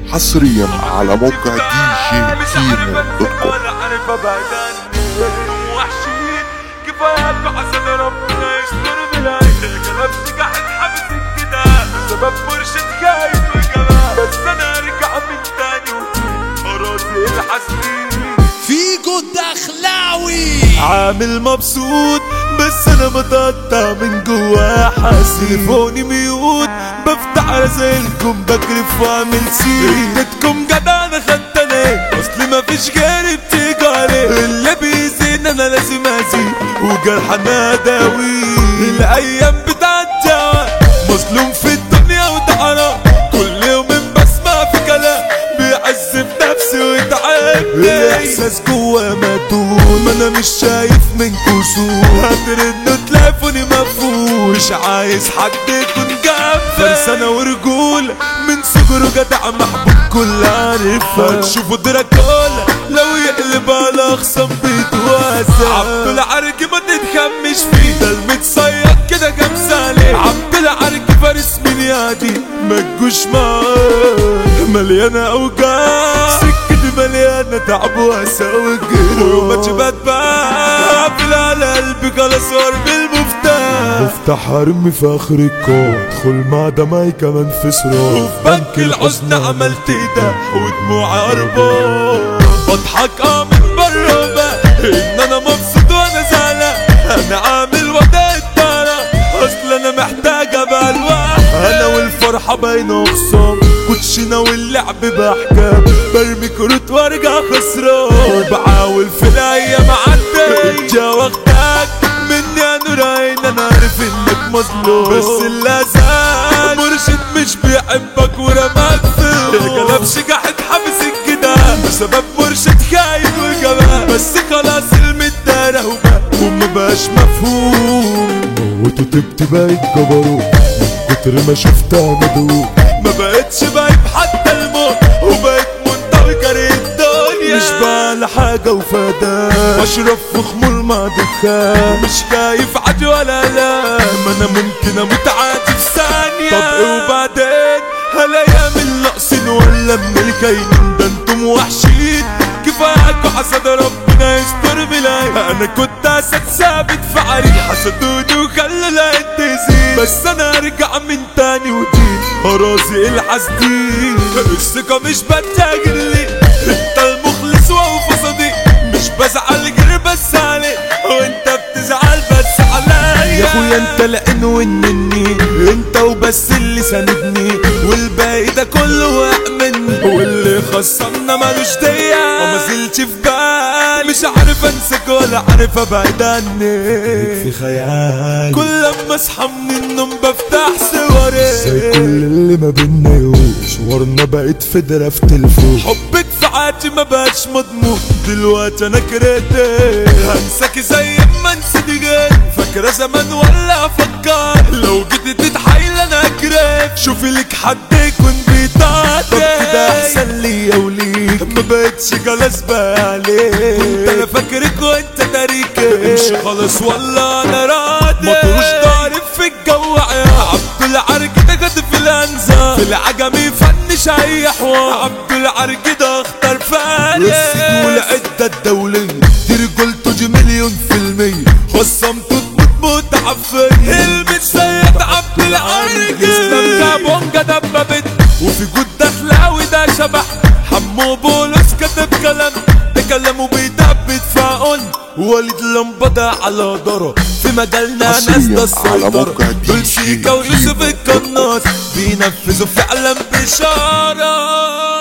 حصريا على موقع دي جي مش كيمو عارف دوت انسى كوم ولا عارف ابعد عني وحشين كفاية بعسل ربنا يستر بالعين الكلام نجح اتحبس كده بسبب مرشد خايف وجمال بس انا ارجع من تاني وراضي الحسين فيجو الدخلاوي عامل مبسوط بس انا متقطع من جوا حاسس تليفوني ميوت بفتح رسايلكم بكرف واعمل سين ريتكم جدع انا خدت انا اصل مفيش غيري بتيجي عليه اللي بيزين انا لازم ازيد وجرح انا اداوي الايام بتعدي مظلوم في الدنيا وتعرف كل يوم بسمع في كلام بيعز في نفسي ويتعبني الاحساس جوا مدون ما انا مش شايف من كسور هترن تليفوني مفهوم مش عايز حد يكون جنبي فرسانة ورجولة من صغره جدع محبوب كل عارفها تشوفوا دراكولا لو يقلب على اخصام بيتواسع عبد العرج ما تتخمش فيه ده المتصيد كده كام سالي عبد العرج فارس من يادي ما تجوش معاه مليانة اوجاع سكتي مليانة تعب واسى وجروح ويوم اجيبها بقفل على قلبي خلاص وارمي المفتاح افتح ارمي في اخر الكون ادخل مع دمعي كمان في صراخ وفي بنك الحزن عملت ده ودموعي هربان بضحك اه من بره بقى ان انا مبسوط وانا زعلان انا عامل وضع الطارة اصل انا محتاجة بقى الوقت انا والفرحة باينة خصام كوتشينة واللعب باحكام برمي كروت وارجع خسران وبعاول في الايام عدي جا وقتك مني يا نور عين انا عارف انك مظلوم بس اللي زال مرشد مش بيحبك ورماك فيه كلام شجح اتحبس كده بسبب مرشد خايف وجبان بس خلاص المدارة وبقى وما بقاش مفهوم موت وتبت بقيت جبروت من كتر ما شفتها ندوق ما بقتش بايب حتى الموت وبقيت منطوي كاره الدنيا مش بقى حاجة وفدان بشرب في خمول مع دخان مش خايف عادي ولا لا ما انا ممكن اموت عادي في ثانية طب ايه وبعدين هل ايام الناقصين ولا من الكاينين ده انتم وحشين كفاياكوا حسد ربنا يستر بلاي انا كنت اسد ثابت في عريق حسدوني وخلوا العين تزيد بس انا ارجع من تاني وجيت اراضي الحسدين الثقة مش بتاجر لي انت المخلص وهو صديق مش بزعل غير بس عليك وانت بتزعل بس عليا يا اخويا انت لقن ونني انت وبس اللي ساندني والباقي ده كله وقع مني واللي خصمنا ملوش ديا وما زلتش في بالي مش عارف انساك ولا عارف ابعد عني في خيال كل لما اصحى من النوم بفتح صوري زي كل اللي ما بينا يوم صورنا بقت في درافة الفوق حبك في حياتي ما بقاش مضمون دلوقتي انا كرهتك هنساكي زي ما نسيتي جاي فاكرة زمان ولا افكر لو جيت تتحايل انا اكرهك شوفي لك حد يكون بيطاقك طب كده احسن ليا وليك ما بقتش جلس بقى عليك كنت انا فاكرك وانت تاريك امشي خلاص ولا انا راضي ما تروش ضارب في الجو يا عبد العرج ده جد في الانزا في العجمي فنش اي حوار عبد العرج ده اختار فاني السيد والعدة الدولية دي رجولته جي مليون في المية خصمته تموت موت عفية المتسيد عبد العرج اسلام كابونجا دببت وفي جود دخلاوي ده شبح حمو بولس كتب كلام ده كلامه بيدبت فاقول وليد لمبة على ضرب في مجالنا ناس حصرياً ده على السيطرة موقع دي دول جي شيكا ويوسف كيمو. القناص بينفذوا فعلا بشارة